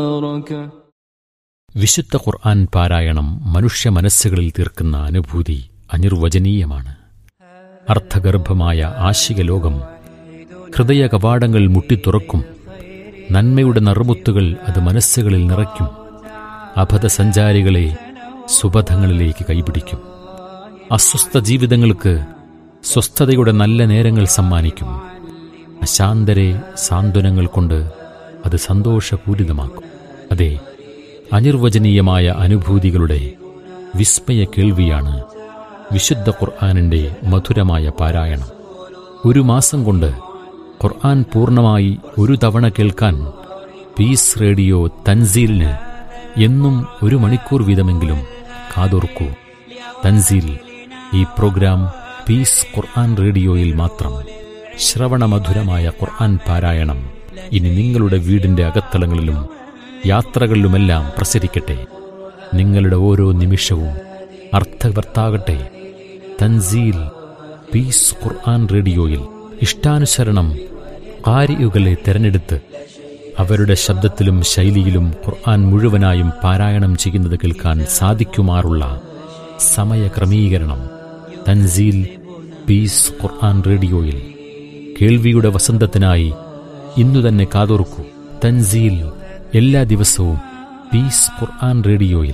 വിശുദ്ധ ഖുർആൻ പാരായണം മനുഷ്യ മനസ്സുകളിൽ തീർക്കുന്ന അനുഭൂതി അനിർവചനീയമാണ് അർത്ഥഗർഭമായ ആശിക ലോകം ഹൃദയ കവാടങ്ങൾ മുട്ടിത്തുറക്കും നന്മയുടെ നറുമുത്തുകൾ അത് മനസ്സുകളിൽ നിറയ്ക്കും അബദ്ധസഞ്ചാരികളെ സുബധങ്ങളിലേക്ക് കൈപിടിക്കും അസ്വസ്ഥ ജീവിതങ്ങൾക്ക് സ്വസ്ഥതയുടെ നല്ല നേരങ്ങൾ സമ്മാനിക്കും അശാന്തരെ സാന്ത്വനങ്ങൾ കൊണ്ട് അത് സന്തോഷപൂരിതമാക്കും അതെ അനിർവചനീയമായ അനുഭൂതികളുടെ വിസ്മയ കേൾവിയാണ് വിശുദ്ധ ഖുർആാനിൻ്റെ മധുരമായ പാരായണം ഒരു മാസം കൊണ്ട് ഖുർആൻ പൂർണ്ണമായി ഒരു തവണ കേൾക്കാൻ പീസ് റേഡിയോ തൻസീലിന് എന്നും ഒരു മണിക്കൂർ വീതമെങ്കിലും കാതോർക്കൂ തൻസീൽ ഈ പ്രോഗ്രാം പീസ് ഖുർആൻ റേഡിയോയിൽ മാത്രം ശ്രവണമധുരമായ ഖുർആൻ പാരായണം ഇനി നിങ്ങളുടെ വീടിന്റെ അകത്തളങ്ങളിലും യാത്രകളിലുമെല്ലാം പ്രസരിക്കട്ടെ നിങ്ങളുടെ ഓരോ നിമിഷവും അർത്ഥവർത്താകട്ടെ തൻസീൽ പീസ് ഖുർആൻ റേഡിയോയിൽ ഇഷ്ടാനുസരണം കാരിയുകളെ തെരഞ്ഞെടുത്ത് അവരുടെ ശബ്ദത്തിലും ശൈലിയിലും ഖുർആൻ മുഴുവനായും പാരായണം ചെയ്യുന്നത് കേൾക്കാൻ സാധിക്കുമാറുള്ള സമയക്രമീകരണം തൻസീൽ പീസ് ഖുർആൻ റേഡിയോയിൽ കേൾവിയുടെ വസന്തത്തിനായി ഇന്നു തന്നെ കാതോർക്കൂ തൻസീൽ എല്ലാ ദിവസവും പീസ് ഖുർആൻ റേഡിയോയിൽ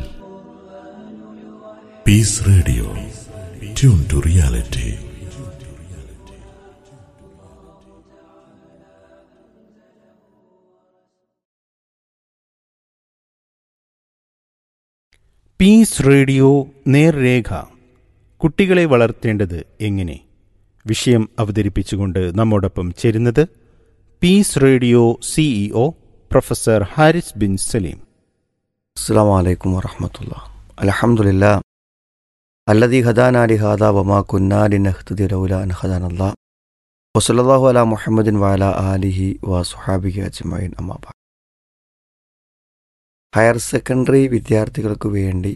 peace radio tune to reality peace radio നേർരേഖ കുട്ടികളെ വളർത്തേണ്ടത് എങ്ങനെ വിഷയം അവതരിപ്പിച്ചുകൊണ്ട് നമ്മോടൊപ്പം ചേരുന്നത് peace radio CEO professor Haris bin Saleem അസ്സാം വലൈക്കും വറഹമത്തുള്ള അലഹമുല്ല അല്ലദി ഹദാന അലി ഹാദ വമാ കുന്നാലി നഹ്തുദി ലൗല അൻ ഹദാനല്ല വസല്ലാഹു അല മുഹമ്മദിൻ വാല ആലിഹി വ സുഹാബിഹി അജ്മൈൻ അമ്മാബ ഹയർ സെക്കൻഡറി വിദ്യാർത്ഥികൾക്ക് വേണ്ടി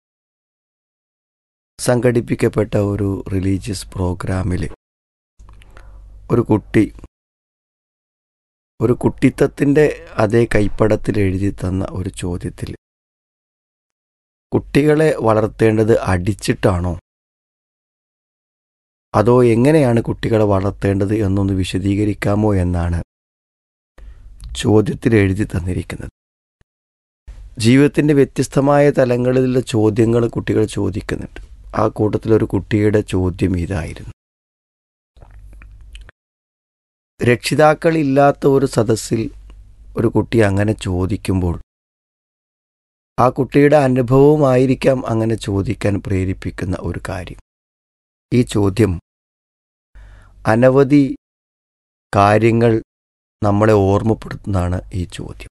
സംഘടിപ്പിക്കപ്പെട്ട ഒരു റിലീജിയസ് പ്രോഗ്രാമിൽ ഒരു കുട്ടി ഒരു കുട്ടിത്തത്തിൻ്റെ അതേ കൈപ്പടത്തിൽ എഴുതി തന്ന ഒരു ചോദ്യത്തിൽ കുട്ടികളെ വളർത്തേണ്ടത് അടിച്ചിട്ടാണോ അതോ എങ്ങനെയാണ് കുട്ടികളെ വളർത്തേണ്ടത് എന്നൊന്ന് വിശദീകരിക്കാമോ എന്നാണ് ചോദ്യത്തിൽ എഴുതി തന്നിരിക്കുന്നത് ജീവിതത്തിൻ്റെ വ്യത്യസ്തമായ തലങ്ങളിലുള്ള ചോദ്യങ്ങൾ കുട്ടികൾ ചോദിക്കുന്നുണ്ട് ആ കൂട്ടത്തിലൊരു കുട്ടിയുടെ ചോദ്യം ഇതായിരുന്നു രക്ഷിതാക്കളില്ലാത്ത ഒരു സദസ്സിൽ ഒരു കുട്ടി അങ്ങനെ ചോദിക്കുമ്പോൾ ആ കുട്ടിയുടെ അനുഭവമായിരിക്കാം അങ്ങനെ ചോദിക്കാൻ പ്രേരിപ്പിക്കുന്ന ഒരു കാര്യം ഈ ചോദ്യം അനവധി കാര്യങ്ങൾ നമ്മളെ ഓർമ്മപ്പെടുത്തുന്നതാണ് ഈ ചോദ്യം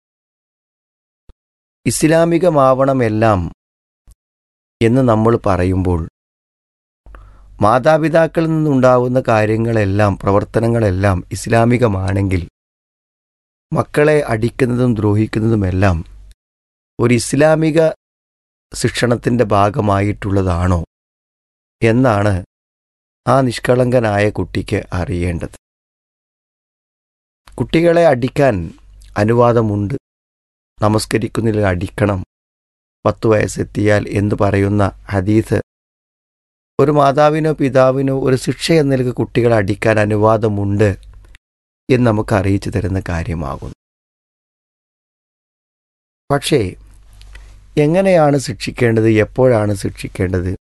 ഇസ്ലാമികമാവണമെല്ലാം എന്ന് നമ്മൾ പറയുമ്പോൾ മാതാപിതാക്കളിൽ നിന്നുണ്ടാവുന്ന കാര്യങ്ങളെല്ലാം പ്രവർത്തനങ്ങളെല്ലാം ഇസ്ലാമികമാണെങ്കിൽ മക്കളെ അടിക്കുന്നതും ദ്രോഹിക്കുന്നതുമെല്ലാം ഒരു ഇസ്ലാമിക ശിക്ഷണത്തിൻ്റെ ഭാഗമായിട്ടുള്ളതാണോ എന്നാണ് ആ നിഷ്കളങ്കനായ കുട്ടിക്ക് അറിയേണ്ടത് കുട്ടികളെ അടിക്കാൻ അനുവാദമുണ്ട് നമസ്കരിക്കുന്നില്ല അടിക്കണം പത്തു വയസ്സെത്തിയാൽ എന്ന് പറയുന്ന ഹദീസ് ഒരു മാതാവിനോ പിതാവിനോ ഒരു ശിക്ഷ എന്ന നിലക്ക് കുട്ടികളെ അടിക്കാൻ അനുവാദമുണ്ട് എന്ന് നമുക്ക് അറിയിച്ചു തരുന്ന കാര്യമാകുന്നു പക്ഷേ എങ്ങനെയാണ് ശിക്ഷിക്കേണ്ടത് എപ്പോഴാണ് ശിക്ഷിക്കേണ്ടത്